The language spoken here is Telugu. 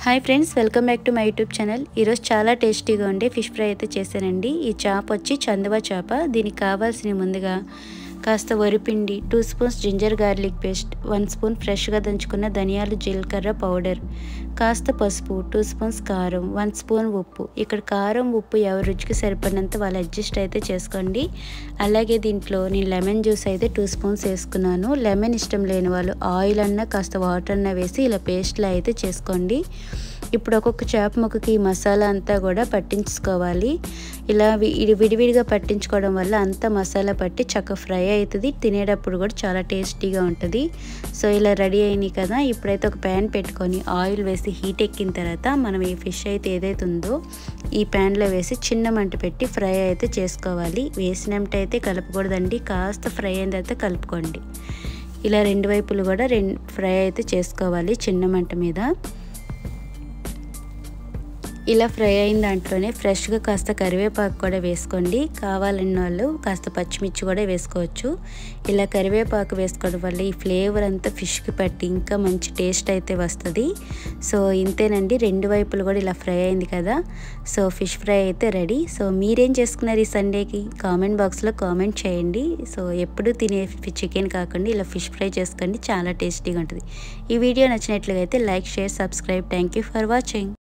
hi friends welcome back to my YouTube channel ఈరోజు చాలా టేస్టీగా ఉండే ఫిష్ ఫ్రై అయితే చేశానండి ఈ చేప వచ్చి చందువ చేప దీనికి కావాల్సిన ముందుగా కాస్త వరిపిండి two spoons ginger garlic paste one spoon ఫ్రెష్గా దంచుకున్న ధనియాలు జీలకర్ర పౌడర్ కాస్త పసుపు టూ స్పూన్స్ కారం వన్ స్పూన్ ఉప్పు ఇక్కడ కారం ఉప్పు ఎవరి రుచికి సరిపడినంత వాళ్ళు అడ్జస్ట్ అయితే చేసుకోండి అలాగే దీంట్లో నేను లెమన్ జ్యూస్ అయితే టూ స్పూన్స్ వేసుకున్నాను లెమన్ ఇష్టం లేని వాళ్ళు ఆయిల్ అన్నా కాస్త వాటర్ అన్నా వేసి ఇలా పేస్ట్లా అయితే చేసుకోండి ఇప్పుడు ఒక్కొక్క చేప ముక్కకి ఈ మసాలా అంతా కూడా పట్టించుకోవాలి ఇలా వి- విడివిడిగా పట్టించుకోవడం వల్ల అంతా మసాలా పట్టి చక్క ఫ్రై అవుతుంది తినేటప్పుడు కూడా చాలా టేస్టీగా ఉంటుంది సో ఇలా రెడీ అయినాయి కదా ఇప్పుడైతే ఒక ప్యాన్ పెట్టుకొని ఆయిల్ వేసి హీట్ ఎక్కిన తర్వాత మనం ఈ ఫిష్ అయితే ఏదైతే ఉందో ఈ ప్యాన్లో వేసి చిన్న మంట పెట్టి ఫ్రై అయితే చేసుకోవాలి వేసినట్టయితే కలపకూడదండి కాస్త ఫ్రై అయిన తర్వాత కలుపుకోండి ఇలా రెండు వైపులు కూడా రెండు ఫ్రై అయితే చేసుకోవాలి చిన్న మంట మీద ఇలా ఫ్రై అయిన దాంట్లోనే ఫ్రెష్గా కాస్త కరివేపాకు కూడా వేసుకోండి కావాలన్న వాళ్ళు కాస్త పచ్చిమిర్చి కూడా వేసుకోవచ్చు ఇలా కరివేపాకు వేసుకోవడం వల్ల ఈ ఫ్లేవర్ అంతా ఫిష్కి పట్టి ఇంకా మంచి టేస్ట్ అయితే వస్తుంది సో ఇంతేనండి రెండు వైపులు కూడా ఇలా ఫ్రై అయింది కదా సో ఫిష్ ఫ్రై అయితే రెడీ సో మీరేం చేసుకున్నారు ఈ సండేకి కామెంట్ బాక్స్లో కామెంట్ చేయండి సో ఎప్పుడు తినే చికెన్ కాకుండా ఇలా ఫిష్ ఫ్రై చేసుకోండి చాలా టేస్టీగా ఉంటుంది ఈ వీడియో నచ్చినట్లయితే like share subscribe thank you for watching